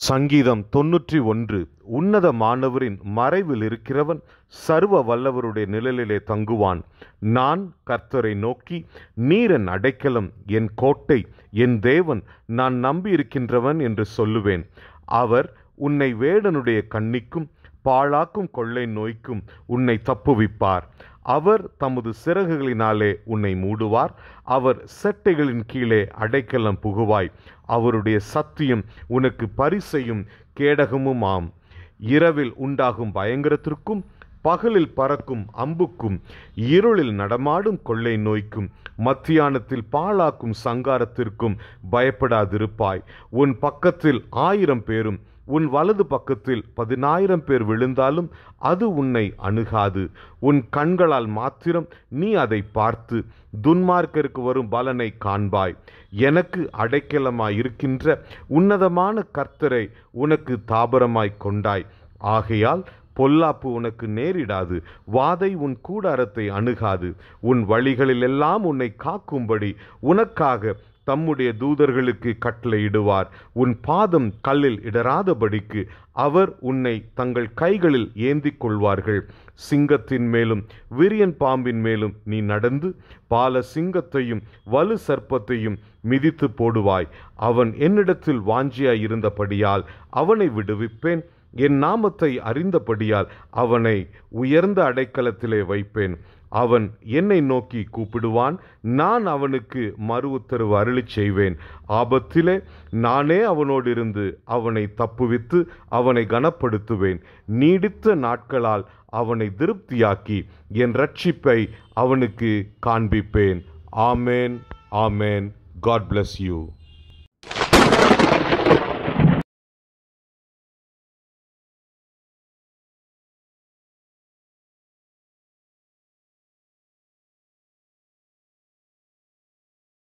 சங்கீதம் தொன்னூற்றி ஒன்று உன்னதமானவரின் மறைவில் இருக்கிறவன் சர்வ வல்லவருடைய நிழலிலே தங்குவான் நான் கர்த்தரை நோக்கி நீரன் அடைக்கலம் என் கோட்டை என் தேவன் நான் நம்பியிருக்கின்றவன் என்று சொல்லுவேன் அவர் உன்னை வேடனுடைய கண்ணிக்கும் பாழாக்கும் கொள்ளை நோய்க்கும் உன்னை தப்புவிப்பார் அவர் தமது சிறகுகளினாலே உன்னை மூடுவார் அவர் செட்டைகளின் கீழே அடைக்கலம் புகுவாய் அவருடைய சத்தியம் உனக்கு பரிசையும் கேடகமும் ஆம் இரவில் உண்டாகும் பயங்கரத்திற்கும் பகலில் பறக்கும் அம்புக்கும் இருளில் நடமாடும் கொள்ளை நோய்க்கும் மத்தியானத்தில் பாழாக்கும் சங்காரத்திற்கும் பயப்படாதிருப்பாய் உன் பக்கத்தில் ஆயிரம் பேரும் உன் வலது பக்கத்தில் பதினாயிரம் பேர் விழுந்தாலும் அது உன்னை அணுகாது உன் கண்களால் மாத்திரம் நீ அதை பார்த்து துன்மார்க்கருக்கு வரும் பலனை காண்பாய் எனக்கு அடைக்கலமாய் இருக்கின்ற உன்னதமான கர்த்தரை உனக்கு தாபரமாய் கொண்டாய் ஆகையால் பொல்லாப்பு உனக்கு நேரிடாது வாதை உன் கூடாரத்தை அணுகாது உன் வழிகளிலெல்லாம் உன்னை காக்கும்படி உனக்காக தம்முடைய தூதர்களுக்கு கட்டளையிடுவார் உன் பாதம் கல்லில் இடராதபடிக்கு அவர் உன்னை தங்கள் கைகளில் ஏந்திக் கொள்வார்கள் சிங்கத்தின் மேலும் விரியன் பாம்பின் மேலும் நீ நடந்து பால சிங்கத்தையும் வலு சர்ப்பத்தையும் மிதித்து போடுவாய் அவன் என்னிடத்தில் வாஞ்சியாய் இருந்தபடியால் அவனை விடுவிப்பேன் என் நாமத்தை அறிந்தபடியால் அவனை உயர்ந்த அடைக்கலத்திலே வைப்பேன் அவன் என்னை நோக்கி கூப்பிடுவான் நான் அவனுக்கு மறு உத்தரவு அருளிச் செய்வேன் ஆபத்திலே நானே அவனோடு இருந்து அவனை தப்புவித்து அவனை கனப்படுத்துவேன் நீடித்த நாட்களால் அவனை திருப்தியாக்கி என் ரட்சிப்பை அவனுக்கு காண்பிப்பேன் ஆமேன் ஆமேன் காட் bless யூ